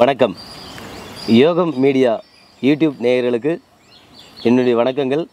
வணக்கம் யோகம் media YouTube நேயர்களுக்கு என்னுடைய வணக்கங்கள்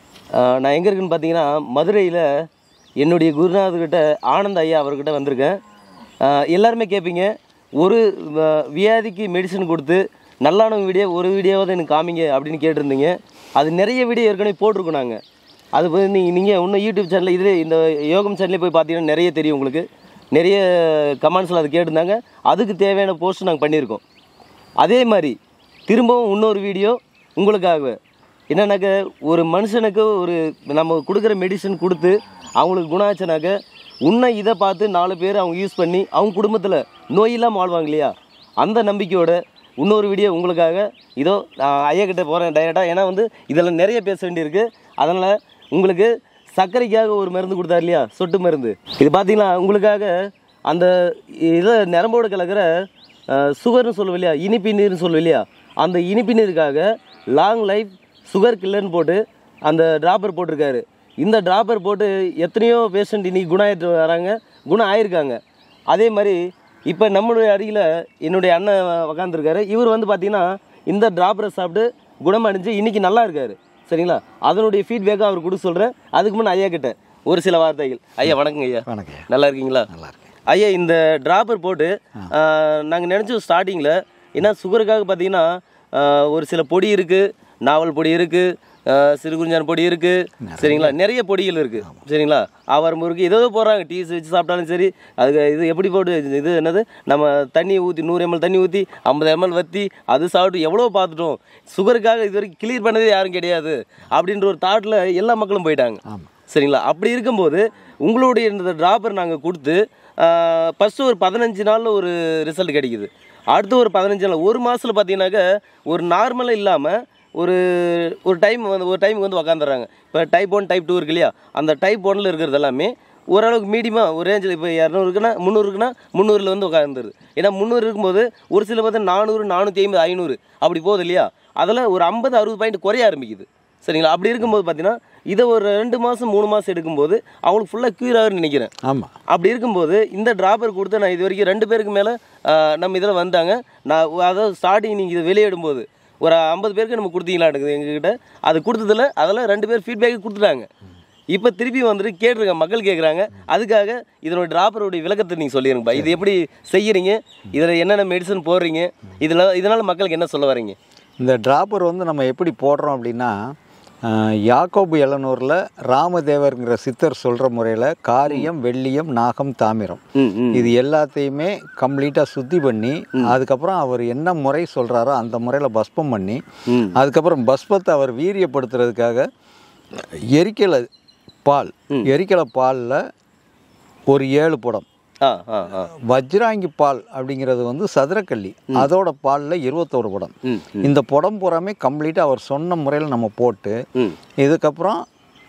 ஆஹ் நான் எங்கே இருக்குன்னு பார்த்தீங்கன்னா மதுரையில் என்னுடைய குருநாதர்கிட்ட ஆனந்த் ஐயா அவர்கிட்ட வந்திருக்கேன் ஆஹ் எல்லாருமே கேட்பீங்க ஒரு வ- வியாதிக்கு மெடிசன் கொடுத்து நல்லான வீடியோ ஒரு வீடியோவாவது எனக்கு காமிங்க அப்படின்னு கேட்டிருந்தீங்க அது நிறைய வீடியோ ஏற்கனவே போட்டிருக்கோம் நாங்கள் அது போய் நீங்கள் நீங்கள் இன்னும் யூடியூப் சேனலில் இது இந்த யோகம் சேனல்லே போய் பார்த்தீங்கன்னா நிறைய தெரியும் உங்களுக்கு நிறைய கமெண்ட்ஸில் அது கேட்டிருந்தாங்க அதுக்கு தேவையான போஸ்ட் நாங்கள் பண்ணியிருக்கோம் அதே மாதிரி திரும்பவும் இன்னொரு வீடியோ உங்களுக்காக என்னன்னாக்க ஒரு மனுஷனுக்கு ஒரு நம்ம கொடுக்குற மெடிசன் கொடுத்து அவங்களுக்கு குணம் ஆச்சுனாக்க உன்னை இதை பார்த்து நாலு பேர் அவங்க யூஸ் பண்ணி அவங்க குடும்பத்தில் நோயில்லாமல் வாழ்வாங்க இல்லையா அந்த நம்பிக்கையோட இன்னொரு வீடியோ உங்களுக்காக இதோ நான் ஐயா கிட்ட போகிறேன் டைரெக்டாக ஏன்னா வந்து இதில் நிறைய பேச வேண்டியிருக்கு அதனால் உங்களுக்கு சர்க்கரைக்காக ஒரு மருந்து கொடுத்தாரு இல்லையா சொட்டு மருந்து இது பார்த்தீங்கன்னா உங்களுக்காக அந்த இதை நரம்போடு கலக்கிற அஹ், சுகர்னு சொல்லுவோம் இல்லையா இனிப்பு நீர்னு சொல்லுவோம் இல்லையா அந்த இனிப்பு நீருக்காக லாங் லைஃப் சுகர் கில்லர்னு போட்டு அந்த டிராப்பர் போட்டிருக்காரு இந்த டிராப்பர் போட்டு எத்தனையோ பேஷண்ட் இன்னைக்கு குணம் ஆயிட்டு வராங்க குணம் ஆயிருக்காங்க அதே மாதிரி இப்போ நம்மளுடைய அருகில் என்னுடைய அண்ணன் உக்காந்துருக்காரு இவர் வந்து பார்த்தீங்கன்னா இந்த டிராப்பரை சாப்பிட்டு குணமடைஞ்சு இன்னைக்கு நல்லா இருக்காரு சரிங்களா அதனுடைய ஃபீட்பேக்கை அவர் கொடுக்க சொல்கிறேன் அதுக்கு முன்னே ஐயா கிட்ட ஒரு சில வார்த்தைகள் ஐயா வணக்கங்க ஐயா வணக்கம் நல்லா இருக்கீங்களா நல்லா இருக்கேன் ஐயா இந்த டிராப்பர் போட்டு நாங்கள் நினச்சோம் ஸ்டார்டிங்கில் ஏன்னா சுகருக்காக பார்த்தீங்கன்னா ஆஹ், ஒரு சில பொடி இருக்குது நாவல் பொடி இருக்குது சிறுகுறிஞ்சான் பொடி இருக்குது சரிங்களா நிறைய பொடிகள் இருக்குது சரிங்களா ஆவாரம் முறுக்கு ஏதோ போடுறாங்க டீஸ் வச்சு சாப்பிட்டாலும் சரி அதுக்கு இது எப்படி போட்டு இது- இது என்னது நம்ம தண்ணி ஊற்றி நூறு எம்எல் தண்ணி ஊற்றி ஐம்பது எம்எல் வற்றி அது சாப்பிட்டு எவ்வளோ பார்த்துட்டோம் சுகருக்காக இது வரைக்கும் கிளியர் பண்ணதே யாரும் கிடையாது அப்படின்ற ஒரு தாட்டில் எல்லா மக்களும் போயிட்டாங்க ஆமாம் சரிங்களா அப்படி இருக்கும்போது உங்களுடைய இந்த ட்ராப்பர் நாங்கள் கொடுத்து ஃபஸ்ட்டு ஒரு பதினஞ்சு நாளில் ஒரு ரிசல்ட் கிடைக்குது அடுத்து ஒரு பதினஞ்சு நாள் ஒரு மாதத்தில் பார்த்தீங்கன்னாக்க ஒரு நார்மலாக இல்லாமல் ஒரு ஒரு டைம் வந்து ஒரு டைமுக்கு வந்து உக்காந்துடுறாங்க இப்போ டைப் ஒன் டைப் டூ இருக்கு இல்லையா அந்த டைப் ஒன்னில் இருக்கிறது எல்லாமே ஓரளவுக்கு மீடியமாக ஒரு ரேஞ்சில் இப்போ இரநூறு இருக்குன்னா முந்நூறு இருக்குன்னா முந்நூறில் வந்து உட்காந்துருது ஏன்னா முந்நூறு இருக்கும்போது ஒரு சில பார்த்தா நானூறு நானூற்றி ஐம்பது ஐநூறு அப்படி போகுது இல்லையா அதில் ஒரு ஐம்பது அறுபது பாயிண்ட் குறைய ஆரம்பிக்குது சரிங்களா அப்படி இருக்கும்போது பார்த்தீங்கன்னா இதை ஒரு ரெண்டு மாதம் மூணு மாதம் எடுக்கும்போது அவங்களுக்கு ஃபுல்லாக க்யூர் ஆகுன்னு நினைக்கிறேன் ஆமாம் அப்படி இருக்கும்போது இந்த டிராப்பர் கொடுத்து நான் இது வரைக்கும் ரெண்டு பேருக்கு மேலே நம்ம இதில் வந்தாங்க நான் அதாவது ஸ்டார்டிங் நீங்கள் இதை வெளியிடும்போது ஒரு ஐம்பது பேருக்கு நம்ம கொடுத்தீங்களா இருக்குது எங்ககிட்ட அது கொடுத்ததில் அதில் ரெண்டு பேர் ஃபீட்பேக் கொடுத்துட்டாங்க இப்போ திருப்பி வந்துட்டு கேட்டிருக்காங்க மக்கள் கேட்குறாங்க அதுக்காக இதனோட டிராப்பருடைய விளக்கத்தை நீங்கள் சொல்லிடுங்கப்பா இது எப்படி செய்யறீங்க இதில் என்னென்ன மெடிசன் போடுறீங்க இதில் இதனால் மக்களுக்கு என்ன சொல்ல வரீங்க இந்த டிராப்பர் வந்து நம்ம எப்படி போடுறோம் அப்படின்னா ஆஹ், யாக்கோபு எழுநூறில் ராமதேவருங்கிற சித்தர் சொல்கிற முறையில் காரியம் வெள்ளியம் நாகம் தாமிரம் ம் ம் இது எல்லாத்தையுமே கம்ப்ளீட்டாக சுத்தி பண்ணி அதுக்கப்புறம் அவர் என்ன முறை சொல்கிறாரோ அந்த முறையில் பஸ்பம் பண்ணி ம் அதுக்கப்புறம் பஸ்பத்தை அவர் வீரியப்படுத்துறதுக்காக எரிக்கலை பால் எரிக்கலை பாலில் ஒரு ஏழு புடம் ஆ ஆ ஆ வஜ்ராங்கி பால் அப்படிங்கிறது வந்து சதுரக்கள்ளி அதோட பாலில் இருபத்தோரு புடம் ம் இந்த புடம் பூராமே கம்ப்ளீட்டாக அவர் சொன்ன முறையில் நம்ம போட்டு ம் இதுக்கப்புறம்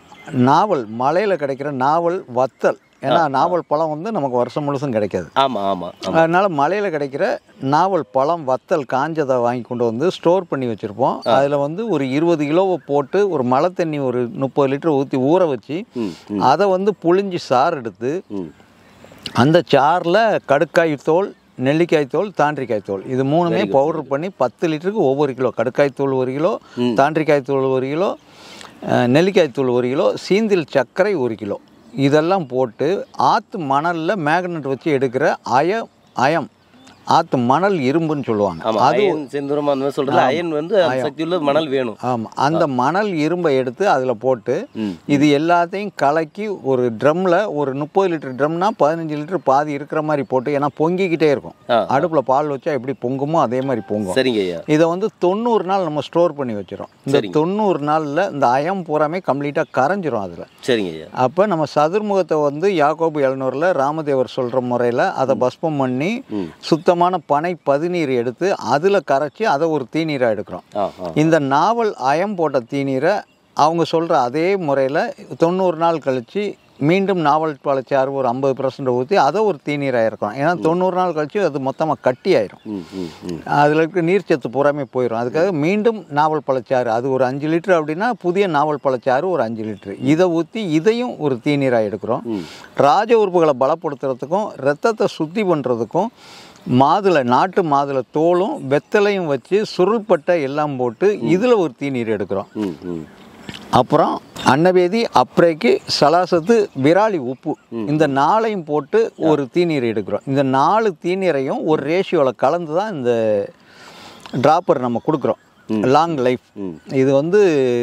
நாவல் மலையில் கிடைக்கிற நாவல் வத்தல் ஏன்னா நாவல் பழம் வந்து நமக்கு வருஷம் முழுசும் கிடைக்காது ஆமாம் ஆமாம் ஆமாம் அதனால் மலையில் கிடைக்கிற நாவல் பழம் வத்தல் காஞ்சதை வாங்கி கொண்டு வந்து ஸ்டோர் பண்ணி வச்சுருப்போம் அதில் வந்து ஒரு இருபது கிலோவை போட்டு ஒரு மழை தண்ணி ஒரு முப்பது லிட்டர் ஊற்றி ஊற வச்சு ம் அதை வந்து புழிஞ்சு சாறு எடுத்து ம் அந்த சாரில் கடுக்காய் தோல் நெல்லிக்காய் தோல் தாண்டிக்காய் தோல் இது மூணுமே பவுடர் பண்ணி பத்து லிட்டருக்கு ஒவ்வொரு கிலோ கடுக்காய் தூள் ஒரு கிலோ தாண்டிக்காய் தூள் ஒரு கிலோ அஹ், நெல்லிக்காய் தூள் ஒரு கிலோ சீந்தில் சர்க்கரை ஒரு கிலோ இதெல்லாம் போட்டு ஆற்று மணலில் மேக்னெட் வச்சு எடுக்கிற அய அயம் ஆற்று மணல் இரும்புன்னு சொல்லுவாங்க ஆமா அயன் செந்தூரம் அந்த மாதிரி சொல்றது அயன் வந்து அந்த சக்தி உள்ள மணல் வேணும் ஆமாம் அந்த மணல் இரும்பை எடுத்து அதில் போட்டு ம். இது எல்லாத்தையும் கலக்கி ஒரு ட்ரம்மில் ஒரு முப்பது லிட்டர் ட்ரம்னா பதினஞ்சு லிட்டர் பாதி இருக்கிற மாதிரி போட்டு ஏன்னா பொங்கிக்கிட்டே இருக்கும் ஆ. அடுப்பில் பால் வச்சா எப்படி பொங்குமோ அதே மாதிரி பொங்கும் சரிங்க ஐயா இதை வந்து தொண்ணூறு நாள் நம்ம ஸ்டோர் பண்ணி வச்சிரும் இந்த சரிங்க. தொண்ணூறு நாளில் இந்த அயம் பூராமே கம்ப்ளீட்டாக கரைஞ்சிரும் அதில் சரிங்க ஐயா அப்போ நம்ம சதுர்முகத்தை வந்து யாக்கோபு எழுநூறில் ராமதேவர் சொல்கிற முறையில் அதை பஸ்பம் பண்ணி ம். சுத்தமான பனை பதிநீர் எடுத்து அதில் கரைச்சி அதை ஒரு தீநீராக எடுக்கிறோம் ஆ ஆ இந்த நாவல் அயம் போட்ட தீநீரை அவங்க சொல்கிற அதே முறையில் தொண்ணூறு நாள் கழித்து மீண்டும் நாவல் பழச்சாறு ஒரு ஐம்பது பர்சன்ட் ஊற்றி அதை ஒரு தீநீராக இருக்கும் ஏன்னா தொண்ணூறு நாள் கழித்து அது மொத்தமாக கட்டி ஆயிரும் ம் ம் ம் அதில் இருக்க நீர்ச்சத்து பூராமே போயிடும் அதுக்காக மீண்டும் நாவல் பழச்சாறு அது ஒரு அஞ்சு லிட்டர் அப்படின்னா புதிய நாவல் பழச்சாறு ஒரு அஞ்சு லிட்டர் இதை ஊற்றி இதையும் ஒரு தீநீராக எடுக்கிறோம் ம். ராஜ உறுப்புகளை பலப்படுத்துறதுக்கும் ரத்தத்தை சுத்தி பண்ணுறதுக்கும் மாதுளை நாட்டு மாதுளை தோலும் வெத்தலையும் வச்சு சுருள்பட்டை எல்லாம் போட்டு இதில் ஒரு தீநீர் எடுக்கிறோம் ம் ம் அப்புறம் அன்னவேதி அப்ரேக்கு சலாசத்து விராலி உப்பு இந்த நாளையும் போட்டு ஒரு தீநீர் எடுக்கிறோம் இந்த நாலு தீநீரையும் ஒரு ரேஷியோவில் கலந்து தான் இந்த ட்ராப்பர் நம்ம கொடுக்குறோம் லாங் லைஃப் இது வந்து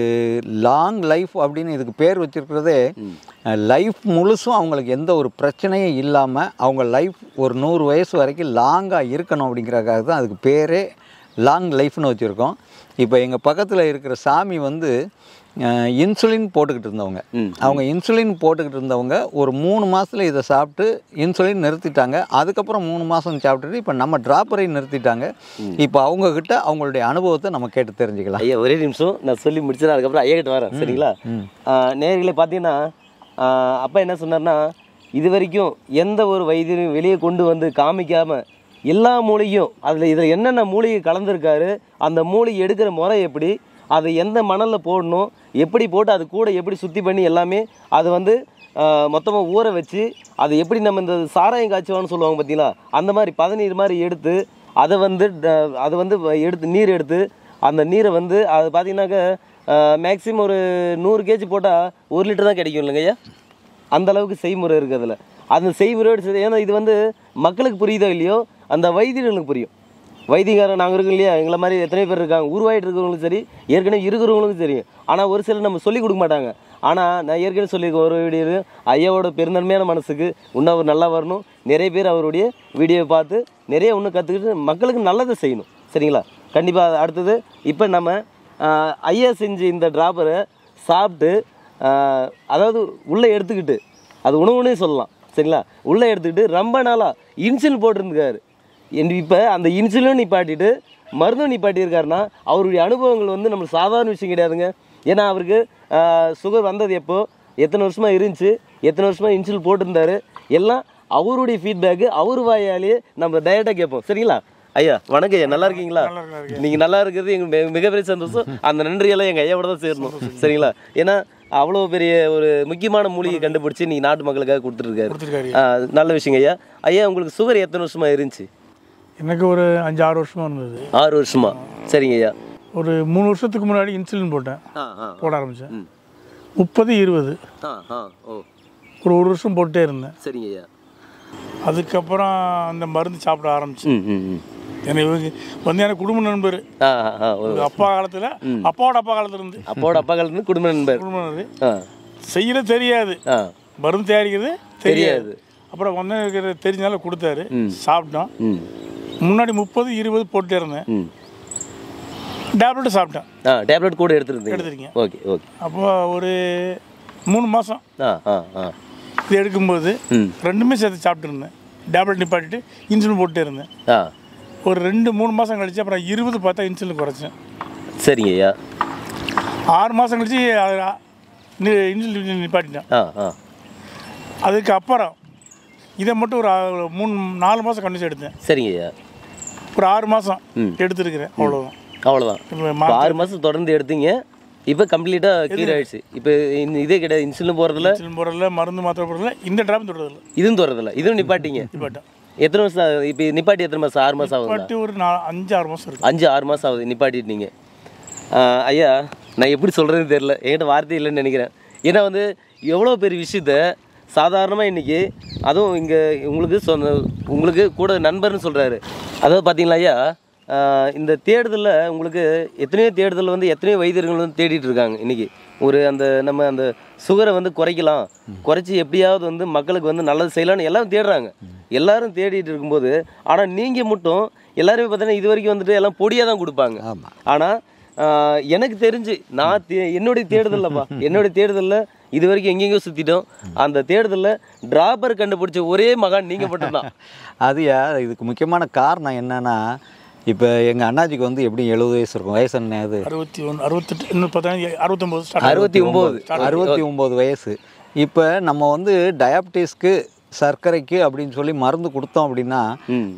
லாங் லைஃப் அப்படின்னு இதுக்கு பேர் வச்சிருக்கிறதே லைஃப் முழுசும் அவங்களுக்கு எந்த ஒரு பிரச்சனையும் இல்லாமல் அவங்க லைஃப் ஒரு நூறு வயசு வரைக்கும் லாங்காக இருக்கணும் அப்படிங்கிறதுக்காக தான் அதுக்கு பேரே லாங் லைஃப்னு வச்சுருக்கோம் இப்போ எங்கள் பக்கத்தில் இருக்கிற சாமி வந்து அஹ், இன்சுலின் போட்டுக்கிட்டு இருந்தவங்க ம். அவங்க இன்சுலின் போட்டுக்கிட்டு இருந்தவங்க ஒரு மூணு மாதத்தில் இதை சாப்பிட்டு இன்சுலின் நிறுத்திட்டாங்க அதுக்கப்புறம் மூணு மாதம் சாப்பிட்டுட்டு இப்போ நம்ம ட்ராப்பரை நிறுத்திட்டாங்க இப்போ அவங்கக்கிட்ட அவங்களுடைய அனுபவத்தை நம்ம கேட்டு தெரிஞ்சுக்கலாம் ஐயா ஒரே நிமிஷம் நான் சொல்லி முடிச்சேன் அதுக்கப்புறம் ஐயா கிட்ட வரேன் சரிங்களா நேர்களை பார்த்தீங்கன்னா ஆஹ் அப்பா என்ன சொன்னார்னா இது வரைக்கும் எந்த ஒரு வைத்தியரையும் வெளியே கொண்டு வந்து காமிக்காம எல்லா மூலிகையும் அதில் இதில் என்னென்ன மூலிகை கலந்துருக்காரு அந்த மூலிகை எடுக்கிற முறை எப்படி அதை எந்த மணலில் போடணும் எப்படி போட்டு அது கூட எப்படி சுத்தி பண்ணி எல்லாமே அது வந்து மொத்தமாக ஊற வச்சு அதை எப்படி நம்ம இந்த சாராயம் காய்ச்சுவான்னு சொல்லுவாங்க பார்த்தீங்களா அந்த மாதிரி பதநீர் மாதிரி எடுத்து அதை வந்து ட- அதை வந்து எடுத்து நீர் எடுத்து அந்த நீரை வந்து அது பார்த்தீங்கன்னாக்க மேக்ஸிமம் ஒரு நூறு கேஜி போட்டால் ஒரு லிட்டர் தான் கிடைக்கும் இல்லைங்க ஐயா அந்த அளவுக்கு செய்முறை இருக்குது அதில் அந்த செய்முறையோடு சரி ஏன்னா இது வந்து மக்களுக்கு புரியுதோ இல்லையோ அந்த வைத்தியர்களுக்கு புரியும் வைத்தியக்காரன் நாங்கள் இருக்கோம் இல்லையா எங்களை மாதிரி எத்தனை பேர் இருக்காங்க உருவாயிட்டு இருக்கிறவங்களுக்கும் சரி ஏற்கனவே இருக்கிறவங்களுக்கும் தெரியும் ஆனால் ஒரு சிலர் நம்ம சொல்லிக் கொடுக்க மாட்டாங்க ஆனால் நான் ஏற்கனவே சொல்லியிருக்கேன் ஒரு வீடியோ ஐயாவோட பெருந்தன்மையான மனசுக்கு இன்னும் அவர் நல்லா வரணும் நிறைய பேர் அவருடைய வீடியோவை பார்த்து நிறைய இன்னும் கற்றுக்கிட்டு மக்களுக்கு நல்லதை செய்யணும் சரிங்களா கண்டிப்பாக அடுத்தது இப்போ நம்ம ஆஹ், ஐயா செஞ்ச இந்த ட்ராப்பரை சாப்பிட்டு ஆஹ், அதாவது உள்ளே எடுத்துக்கிட்டு அது உணவுனே சொல்லலாம் சரிங்களா உள்ளே எடுத்துக்கிட்டு ரொம்ப நாளாக இன்சுலின் போட்டிருந்துக்காரு இப்போ அந்த இன்சுலினும் நிப்பாட்டிட்டு மருந்தும் நிப்பாட்டியிருக்காருன்னா அவருடைய அனுபவங்கள் வந்து நம்ம சாதாரண விஷயம் கிடையாதுங்க ஏன்னா அவருக்கு சுகர் வந்தது எப்போ எத்தனை வருஷமா இருந்துச்சு எத்தனை வருஷமா இன்சுலின் போட்டிருந்தாரு எல்லாம் அவருடைய ஃபீட்பேக்கு அவர் வாயாலேயே நம்ம டயட்டாக கேட்போம் சரிங்களா ஐயா வணக்கம் ஐயா நல்லா இருக்கீங்களா நீங்கள் நல்லா இருக்கிறது எங்களுக்கு மிக- மிகப்பெரிய சந்தோஷம் அந்த நன்றியெல்லாம் எங்கள் ஐயாவோட தான் சேரணும் சரிங்களா ஏன்னா அவ்வளோ பெரிய ஒரு முக்கியமான மூலிகை கண்டுபிடிச்சி நீங்கள் நாட்டு மக்களுக்காக கொடுத்துருக்காரு கொடுத்துருக்காரு ஆ, நல்ல விஷயங்க ஐயா ஐயா உங்களுக்கு சுகர் எத்தனை வருஷமா இருந்துச்சு எனக்கு ஒரு அஞ்சு ஆறு வருஷமா இருந்தது ஆறு வருஷமா சரிங்க ஐயா ஒரு மூணு வருஷத்துக்கு முன்னாடி இன்சுலின் போட்டேன் ஆ ஆ போட ஆரம்பித்தேன் ம். முப்பது இருபது ஆ ஆ ஓ ஒரு ஒரு வருஷம் போட்டே இருந்தேன் சரிங்க ஐயா அதுக்கப்புறம் அந்த மருந்து சாப்பிட ஆரம்பிச்சேன் ம் ம் ம் எனக்கு இவங்க வந்து எனக்கு குடும்ப நண்பர் ஆ ஆ, ஆ ஓ எங்க அப்பா காலத்தில் அப்பாவோட அப்பா காலத்துல இருந்து அப்பாவோட அப்பா காலத்துலேருந்து குடும்ப நண்பர் குடும்ப நண்பர் ஆ செய்யல தெரியாது ஆ மருந்து தயாரிக்கிறது தெரியாது. தெரியாது அப்புறம் வந்து எனக்கு தெரிஞ்சாலும் கொடுத்தாரு சாப்பிட்டோம் ம் முன்னாடி முப்பது இருபது போட்டே இருந்தேன் ம் டேப்லெட் சாப்பிட்டேன் ஆ டேப்லெட் கூட எடுத்துருந்தீங்க எடுத்திருக்கேன் ஓகே ஓகே அப்போ ஒரு மூணு மாதம் ஆ ஆ ஆ இது எடுக்கும்போது ம் ரெண்டுமே சேர்த்து சாப்பிட்டு இருந்தேன் டேப்லெட் நிப்பாட்டிட்டு இன்சுலின் போட்டே இருந்தேன் ஆ ஒரு ரெண்டு மூணு மாதம் கழிச்சு அப்புறம் இருபது பார்த்தா இன்சுலின் குறைச்சேன் சரிங்க ஐயா ஆறு மாதம் கழிச்சு அது நி- இன்சுலின் நிப்பாட்டிட்டேன் ஆ ஆ அதுக்கு அப்புறம் இதை மட்டும் ஒரு ஆ- மூணு நாலு மாதம் கண்டிச்சு எடுத்தேன் சரிங்க ஐயா ஒரு ஆறு மாதம் ம். எடுத்துருக்கிறேன் அவ்வளோதான் அவ்வளோதான் இப்போ இப்போ மா ஆறு மாதம் தொடர்ந்து எடுத்தீங்க இப்போ கம்ப்ளீட்டாக கீழே ஆயிடுச்சு இப்போ இந்த இதே கிடையாது இன்சுலின் போகிறதுல இன்சுலின் போடுறதில்ல மருந்து மாத்திரை போடுறதில்ல இந்த ட்ராப் தொடுறதில்ல இதுவும் தொடரதில்ல இதுவும் நிப்பாட்டிங்க நிப்பாட்டேன் எத்தனை வருஷம் ஆகுது இப்போ நிப்பாட்டி எத்தனை மாதம் ஆறு மாதம் ஆகுதுங்களா நிப்பாட்டி ஒரு நா அஞ்சு ஆறு மாதம் இருக்கு அஞ்சு ஆறு மாதம் ஆகுது நிப்பாட்டிட்டீங்க ஆஹ் ஐயா நான் எப்படி சொல்கிறதுன்னு தெரில என்கிட்ட வார்த்தை இல்லைன்னு நினைக்கிறேன் ஏன்னா வந்து எவ்வளோ பெரிய விஷயத்த சாதாரணமாக இன்றைக்கி அதுவும் இங்கே உங்களுக்கு சொந்த உங்களுக்கு கூட நண்பர்னு சொல்கிறாரு அதாவது பார்த்தீங்களா ஐயா ஆஹ் இந்த தேடுதலில் உங்களுக்கு எத்தனையோ தேடுதல் வந்து எத்தனையோ வைத்தியர்கள் வந்து தேடிட்டு இருக்காங்க இன்றைக்கி ஒரு அந்த நம்ம அந்த சுகரை வந்து குறைக்கலாம் குறைச்சி எப்படியாவது வந்து மக்களுக்கு வந்து நல்லது செய்யலாம்னு எல்லாரும் தேடுறாங்க எல்லாரும் தேடிட்டு இருக்கும்போது ஆனால் நீங்கள் மட்டும் எல்லாருமே பார்த்தீங்கன்னா இது வரைக்கும் வந்துட்டு எல்லாம் பொடியாக தான் கொடுப்பாங்க ஆமாம் ஆனால் ஆஹ், எனக்கு தெரிஞ்சு நான் தே- என்னுடைய தேடுதல்லப்பா என்னுடைய தேடுதலில் இது வரைக்கும் எங்கெங்கேயோ சுற்றிட்டோம் அந்த தேடுதலில் டிராப்பர் கண்டுபிடிச்ச ஒரே மகான் நீங்கள் மட்டும்தான் அது யா இதுக்கு முக்கியமான காரணம் என்னன்னா இப்போ எங்கள் அண்ணாச்சிக்கு வந்து எப்படியும் எழுபது வயசு இருக்கும் வயசு என்ன அது அறுபத்தி ஒன்று அறுபத்தெட்டு இன்னும் பார்த்தா அறுபத்தொம்போது ஸ்டார்ட் அறுபத்தி ஒம்பது அறுபத்தி ஒம்பது வயசு இப்போ நம்ம வந்து டயாபிட்டிஸ்க்கு சர்க்கரைக்கு அப்படின்னு சொல்லி மருந்து கொடுத்தோம் அப்படின்னா ம் முக்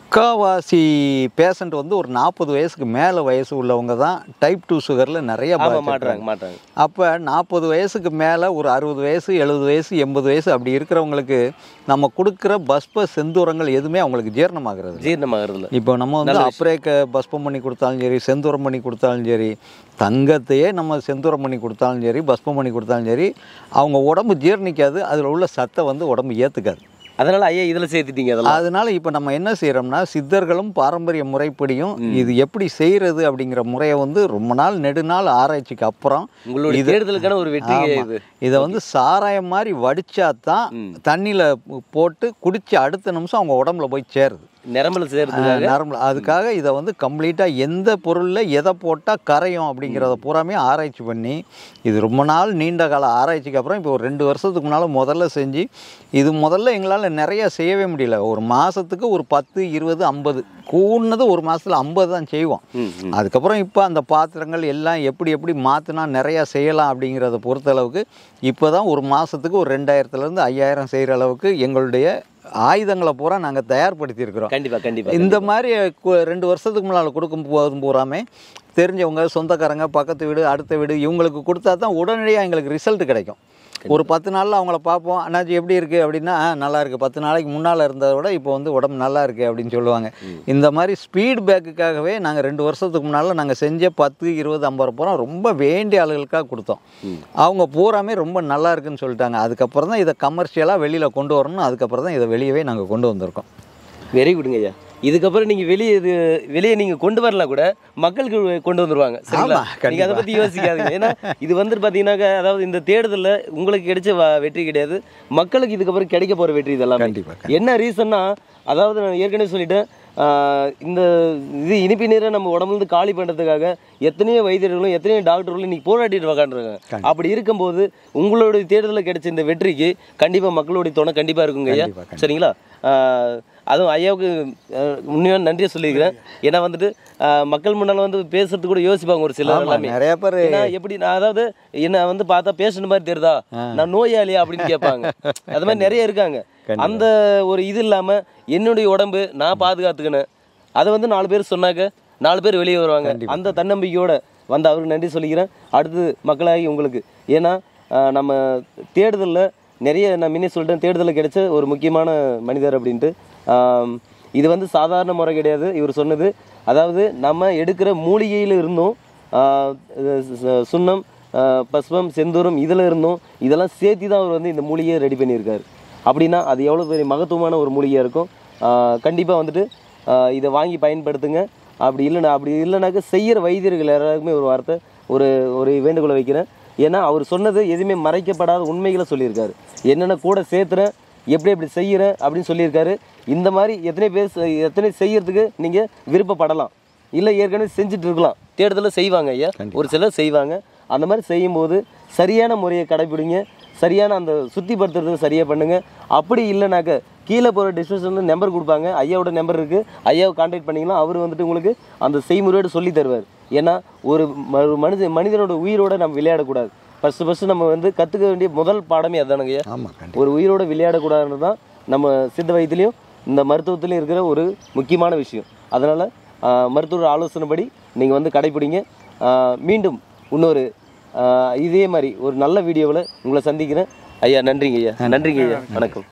முக்காவாசி பேஷண்ட் வந்து ஒரு நாற்பது வயசுக்கு மேலே வயசு உள்ளவங்க தான் டைப் டூ சுகரில் நிறைய ஆமா பாதிச்சிருக்காங்க. மாட்டுறாங்க மாட்டுறாங்க அப்போ நாற்பது வயசுக்கு மேலே ஒரு அறுபது வயசு எழுபது வயசு எண்பது வயசு அப்படி இருக்கிறவங்களுக்கு நம்ம கொடுக்குற பஸ்ப செந்தூரங்கள் எதுவுமே அவங்களுக்கு ஜீரணமாகிறது இல்ல. ஜீரணமாகறதுல இப்போ நம்ம வந்து அப்ரேக்க பஸ்பம் பண்ணி கொடுத்தாலும் சரி செந்தூரம் பண்ணி கொடுத்தாலும் சரி தங்கத்தையே நம்ம செந்தூரம் பண்ணி கொடுத்தாலும் சரி பஸ்பம் பண்ணி கொடுத்தாலும் சரி அவங்க உடம்பு ஜீரணிக்காது அதில் உள்ள சத்தை வந்து உடம்பு ஏற்றுக்காது அதனால ஐயா இதுல சேர்த்துட்டீங்க அதெல்லாம் அதனால இப்போ நம்ம என்ன செய்கிறோம்னா சித்தர்களும் பாரம்பரிய முறைப்படியும் இது எப்படி செய்கிறது அப்படிங்கிற முறையை வந்து ரொம்ப நாள் நெடுநாள் ஆராய்ச்சிக்கு அப்புறம் உங்களுடைய தேர்தலுக்கான ஒரு வெற்றி ஆமா. இது இதை வந்து சாராயம் மாதிரி வடிச்சா தான் தண்ணியில் போட்டு குடிச்சு அடுத்த நிமிஷம் அவங்க உடம்புல போய் சேருது நிரம்பல சேர்றதுக்காக நார்மல் அதுக்காக இதை வந்து கம்ப்ளீட்டாக எந்த பொருளில் எதை போட்டால் கரையும் அப்படிங்கிறத பூராமே ஆராய்ச்சி பண்ணி இது ரொம்ப நாள் நீண்ட கால ஆராய்ச்சிக்கு அப்புறம் இப்போ ஒரு ரெண்டு வருஷத்துக்கு முன்னால் முதல்ல செஞ்சு இது முதல்ல எங்களால் நிறைய செய்யவே முடியல ஒரு மாதத்துக்கு ஒரு பத்து இருபது ஐம்பது கூடுனது ஒரு மாதத்தில் ஐம்பது தான் செய்வோம் ம், ம். அதுக்கப்புறம் இப்போ அந்த பாத்திரங்கள் எல்லாம் எப்படி எப்படி மாற்றினா நிறையா செய்யலாம் அப்படிங்கிறத பொறுத்தளவுக்கு இப்போ தான் ஒரு மாதத்துக்கு ஒரு ரெண்டாயிரத்துலேருந்து ஐயாயிரம் செய்கிற அளவுக்கு எங்களுடைய ஆயுதங்களை பூரா நாங்கள் தயார்படுத்தியிருக்கிறோம் கண்டிப்பா கண்டிப்பா இந்த மாதிரி கு- ரெண்டு வருஷத்துக்கு முன்னால் கொடுக்கும் போதும் பூராமே தெரிஞ்சவங்க சொந்தக்காரங்க பக்கத்து வீடு அடுத்த வீடு இவங்களுக்கு கொடுத்தா தான் உடனடியாக எங்களுக்கு ரிசல்ட் கிடைக்கும் ஒரு பத்து நாளில் அவங்கள பார்ப்போம் அண்ணாச்சி எப்படி இருக்குது அப்படின்னா "ஆ, நல்லா இருக்குது பத்து நாளைக்கு முன்னால் இருந்ததை விட இப்போ வந்து உடம்பு நல்லா இருக்குது அப்படின்னு சொல்லுவாங்க இந்த மாதிரி ஸ்பீட் பேக்குக்காகவே நாங்கள் ரெண்டு வருஷத்துக்கு முன்னால் நாங்கள் செஞ்ச பத்து இருபது ஐம்பது பூரா ரொம்ப வேண்டிய ஆளுகளுக்காக கொடுத்தோம் அவங்க பூராமே ரொம்ப நல்லா இருக்குன்னு சொல்லிட்டாங்க அதுக்கப்புறம் தான் இதை கமர்ஷியலாக வெளியில் கொண்டு வரணும் அதுக்கப்புறம் தான் இதை வெளியவே நாங்கள் கொண்டு வந்திருக்கோம் வெரி குடுங்க ஐயா இதுக்கப்புறம் நீங்க வெளியே இது வெளியே நீங்க கொண்டு வரலாம் கூட மக்களுக்கு கொண்டு வந்துருவாங்க சரிங்களா ஆமா, நீங்க அதை பத்தி யோசிக்காதீங்க ஏன்னா இது வந்து பாத்தீங்கன்னாக்கா அதாவது இந்த தேடுதல்ல உங்களுக்கு கிடைச்ச வ- வெற்றி கிடையாது மக்களுக்கு இதுக்கப்புறம் கிடைக்க போற வெற்றி இதெல்லாம் கண்டிப்பா, என்ன ரீசன்னா அதாவது நான் ஏற்கனவே சொல்லிட்டேன் ஆஹ் இந்த இது இனிப்பு நீரை நம்ம உடம்புலேருந்து காலி பண்ணுறதுக்காக எத்தனையோ வைத்தியர்களும் எத்தனையோ டாக்டர்களும் இன்னைக்கு போராட்டிட்டு உக்காந்துருக்காங்க அப்படி இருக்கும்போது உங்களுடைய தேர்தலில் கிடைச்ச இந்த வெற்றிக்கு கண்டிப்பாக மக்களுடைய துணை கண்டிப்பாக இருக்குங்க ஐயா கண்டிப்பா, சரிங்களா ஆஹ் அதுவும் ஐயாவுக்கு ஆஹ் உண்மையான நன்றியை சொல்லியிருக்கிறேன் ஏன்னா வந்துட்டு ஆஹ் மக்கள் முன்னால் வந்து பேசுறதுக்கு கூட யோசிப்பாங்க ஒரு சிலர் ஆமா, எல்லாமே நிறைய பேர் ஏன்னா எப்படி நான் அதாவது என்ன வந்து பார்த்தா பேஷண்ட் மாதிரி தெரியுதா நான் நோயாளியா அப்படின்னு கேட்பாங்க அது மாதிரி நிறைய இருக்காங்க அந்த ஒரு இது இல்லாம என்னுடைய உடம்பு நான் பாதுகாத்துக்கினேன் அதை வந்து நாலு பேர் சொன்னாக்க நாலு பேர் வெளியே வருவாங்க அந்த தன்னம்பிக்கையோட வந்து அவருக்கு நன்றி சொல்லிக்கிறேன் அடுத்து மக்களாகி உங்களுக்கு ஏன்னா ஆஹ் நம்ம தேடுதலில் நிறைய நான் முன்னே சொல்லிட்டேன் தேடுதலில் கிடைச்ச ஒரு முக்கியமான மனிதர் அப்படின்ட்டு ஆம், இது வந்து சாதாரண முறை கிடையாது இவர் சொன்னது அதாவது நம்ம எடுக்கிற மூலிகையில் இருந்தும் ஆஹ் சு- சு- சுண்ணம் ஆஹ் பஸ்பம் செந்தூரம் இதில் இருந்தும் இதெல்லாம் சேர்த்து தான் அவர் வந்து இந்த மூலிகையை ரெடி பண்ணியிருக்காரு அப்படின்னா அது எவ்வளோ பெரிய மகத்துவமான ஒரு மூலிகையாக இருக்கும் கண்டிப்பாக வந்துட்டு ஆஹ் இதை வாங்கி பயன்படுத்துங்க அப்படி இல்லைனா அப்படி இல்லைனாக்கா செய்கிற வைத்தியர்கள் எல்லாருக்குமே ஒரு வார்த்தை ஒரு ஒரு வேண்டுகோளை வைக்கிறேன் ஏன்னா அவர் சொன்னது எதுவுமே மறைக்கப்படாத உண்மைகளை சொல்லியிருக்காரு என்னென்ன கூட சேர்த்துறேன் எப்படி எப்படி செய்கிறேன் அப்படின்னு சொல்லியிருக்காரு இந்த மாதிரி எத்தனை பேர் செ- எத்தனை செய்யறதுக்கு நீங்கள் விருப்பப்படலாம் இல்லை ஏற்கனவே செஞ்சுட்டு இருக்கலாம் தேடுதலில் செய்வாங்க ஐயா ஒரு சிலர் செய்வாங்க அந்த மாதிரி செய்யும்போது சரியான முறையை கடைபிடிங்க சரியான அந்த சுத்திப்படுத்துறது சரியாக பண்ணுங்க அப்படி இல்லைனாக்க கீழே போகிற டிஸ்கிரிப்ஷனில் நம்பர் கொடுப்பாங்க ஐயாவோட நம்பர் இருக்குது ஐயாவை கான்டாக்ட் பண்ணிங்கன்னா அவர் வந்துட்டு உங்களுக்கு அந்த செய்முறையோடு சொல்லி தருவார் ஏன்னா ஒரு ம- ஒரு மனித மனிதனோட உயிரோட நம்ம விளையாடக்கூடாது ஃபஸ்ட்டு ஃபஸ்ட்டு நம்ம வந்து கற்றுக்க வேண்டிய முதல் பாடமே அதுதானுங்க ஐயா ஆமாம் கண்டிப்பாக ஒரு உயிரோட விளையாடக்கூடாதுன்னு தான் நம்ம சித்த வைத்திலையும் இந்த மருத்துவத்திலையும் இருக்கிற ஒரு முக்கியமான விஷயம் அதனால் மருத்துவர் ஆலோசனைப்படி நீங்கள் வந்து கடைப்பிடிங்க ஆஹ் மீண்டும் இன்னொரு ஆஹ் இதே மாதிரி ஒரு நல்ல வீடியோவில் உங்களை சந்திக்கிறேன் ஐயா நன்றிங்க ஐயா நன்றிங்க ஐயா வணக்கம்